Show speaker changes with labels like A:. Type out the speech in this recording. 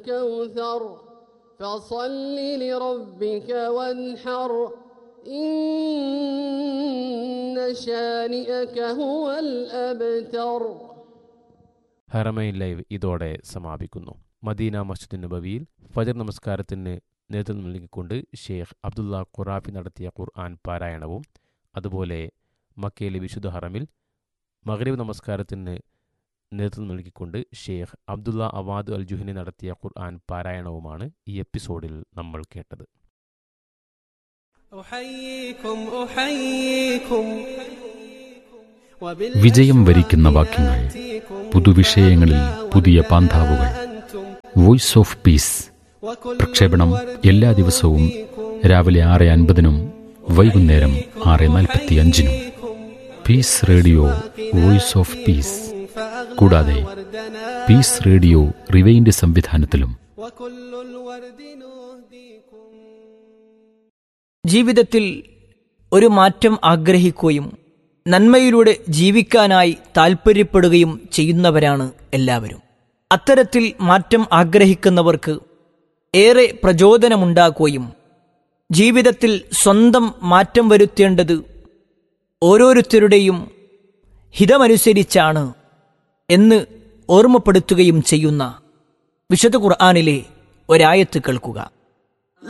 A: كوثر فصل لربك وانحر إن شانئك هو الأبتر
B: Haramain live ഇതോടെ സമാപിക്കുന്നു Medina മസ്ജിദ് നബവിയിൽ ഫജർ നമസ്കാരത്തിന് നേതൃത്വം നൽകിക്കൊണ്ട് ഷെയ്ഖ് അബ്ദുള്ള ഖുറാഫി നടത്തിയ ഖുർആൻ പാരായണവും അതുപോലെ മക്കയിലെ വിശുദ്ധ ഹറമിൽ മഗ്രിബ് നമസ്കാരത്തിന് നേതൃത്വം നൽകിക്കൊണ്ട് Sheikh Abdullah Awad al Juhani നടത്തിയ ഖുർആൻ പാരായണവുമാണ് ഈ എപ്പിസോഡിൽ നമ്മൾ കേട്ടത്
C: أحييكم أحييكم
D: വിജയം വരിക്കുന്ന വാക്യങ്ങൾ പുതുവിഷയങ്ങളിൽ പുതിയ പാന്താവുകൾ വോയിസ് ഓഫ് പീസ് പ്രക്ഷേപണം എല്ലാ ദിവസവും രാവിലെ ആറ് അൻപതിനും വൈകുന്നേരം ആറ് നാൽപ്പത്തി അഞ്ചിനും peace radio voice of peace കൂടാതെ പീസ് റേഡിയോ റിവൈൻഡ് സംവിധാനത്തിലും
C: وكل الورد نهديكم
E: ജീവിതത്തിൽ ഒരു മാറ്റം ആഗ്രഹിക്കുകയും നന്മയിലൂടെ ജീവിക്കാനായി താൽപ്പര്യപ്പെടുകയും ചെയ്യുന്നവരാണ് എല്ലാവരും അത്തരത്തിൽ മാറ്റം ആഗ്രഹിക്കുന്നവർക്ക് ഏറെ പ്രചോദനമുണ്ടാക്കുകയും ജീവിതത്തിൽ സ്വന്തം മാറ്റം വരുത്തേണ്ടത് ഓരോരുത്തരുടെയും ഹിതമനുസരിച്ചാണ് എന്ന് ഓർമ്മപ്പെടുത്തുകയും ചെയ്യുന്ന വിശുദ്ധ ഖുർആാനിലെ ഒരായത്ത് കേൾക്കുക